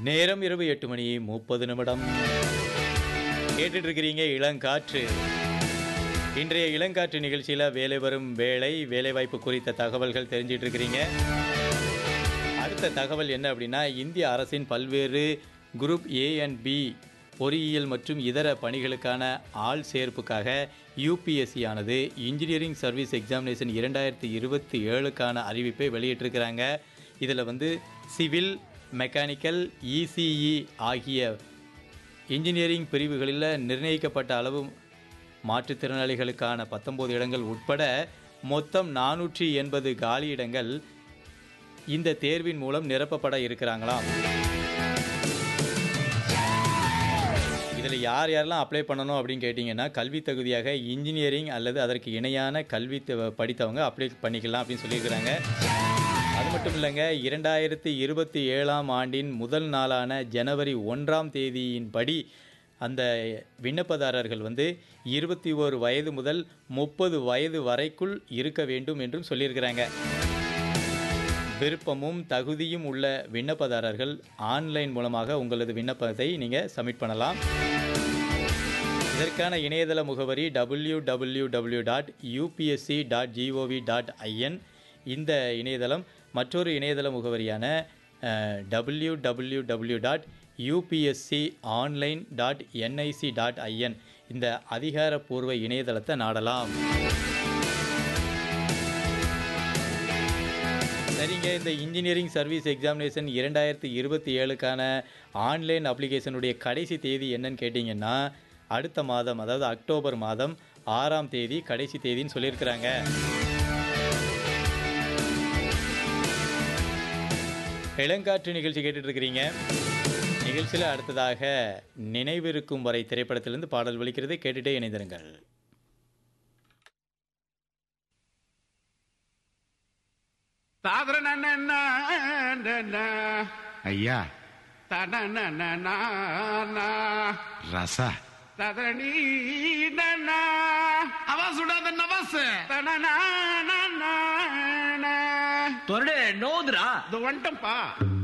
நேரம் இரவு எட்டு மணி முப்பது நிமிடம் கேட்டுட்டு இருக்கிறீங்க இளங்காற்று இன்றைய இளங்காற்று நிகழ்ச்சியில் வேலை வரும் வேலை வேலைவாய்ப்பு குறித்த தகவல்கள் தெரிஞ்சிட்டு இருக்கிறீங்க அடுத்த தகவல் என்ன அப்படின்னா இந்திய அரசின் பல்வேறு குரூப் ஏ அண்ட் பி பொறியியல் மற்றும் இதர பணிகளுக்கான ஆள் சேர்ப்புக்காக யூபிஎஸ்சி ஆனது இன்ஜினியரிங் சர்வீஸ் எக்ஸாமினேஷன் இரண்டாயிரத்தி இருபத்தி ஏழுக்கான அறிவிப்பை வெளியிட்டிருக்கிறாங்க இதில் வந்து சிவில் மெக்கானிக்கல் இசிஇ ஆகிய இன்ஜினியரிங் பிரிவுகளில் நிர்ணயிக்கப்பட்ட அளவு மாற்றுத்திறனாளிகளுக்கான பத்தொன்பது இடங்கள் உட்பட மொத்தம் நானூற்றி எண்பது காலியிடங்கள் இந்த தேர்வின் மூலம் நிரப்பப்பட இருக்கிறாங்களாம் இதில் யார் யாரெல்லாம் அப்ளை பண்ணணும் அப்படின்னு கேட்டிங்கன்னா கல்வி தகுதியாக இன்ஜினியரிங் அல்லது அதற்கு இணையான கல்வி த- படித்தவங்க அப்ளை பண்ணிக்கலாம் அப்படின்னு சொல்லியிருக்கிறாங்க அது மட்டும் இல்லைங்க இரண்டாயிரத்தி இருபத்தி ஏழாம் ஆண்டின் முதல் நாளான ஜனவரி ஒன்றாம் தேதியின்படி அந்த விண்ணப்பதாரர்கள் வந்து இருபத்தி ஓரு வயது முதல் முப்பது வயது வரைக்குள் இருக்க வேண்டும் என்றும் சொல்லியிருக்கிறாங்க விருப்பமும் தகுதியும் உள்ள விண்ணப்பதாரர்கள் ஆன்லைன் மூலமாக உங்களது விண்ணப்பத்தை நீங்கள் சப்மிட் பண்ணலாம் இதற்கான இணையதள முகவரி W W W dot UPSC dot GOV dot IN இந்த இணையதளம் மற்றொரு இணையதள முகவரியான W W W dot UPSC online dot NIC dot IN இந்த அதிகாரப்பூர்வ இணையதளத்தை நாடலாம் சரிங்க இந்த இன்ஜினியரிங் சர்வீஸ் எக்ஸாமினேஷன் இரண்டாயிரத்தி இருபத்தி ஏழுக்கான ஆன்லைன் அப்ளிகேஷனுடைய கடைசி தேதி என்னன்னு கேட்டிங்கன்னா அடுத்த மாதம் அதாவது அக்டோபர் மாதம் ஆறாம் தேதி கடைசி தேதின்னு சொல்லியிருக்கிறாங்க இளங்காற்று நிகழ்ச்சி கேட்டுட்டு இருக்கிறீங்க நிகழ்ச்சியில் அடுத்ததாக நினைவிருக்கும் வரை திரைப்படத்திலிருந்து பாடல் ஒலிக்கிறது கேட்டுட்டே இணைந்திருங்கள் தாதர ஐயா தன ரசா ததனி அவா சுடாத நவாஸ் தன தொரடு நோதுரா இது வந்துட்டம்பா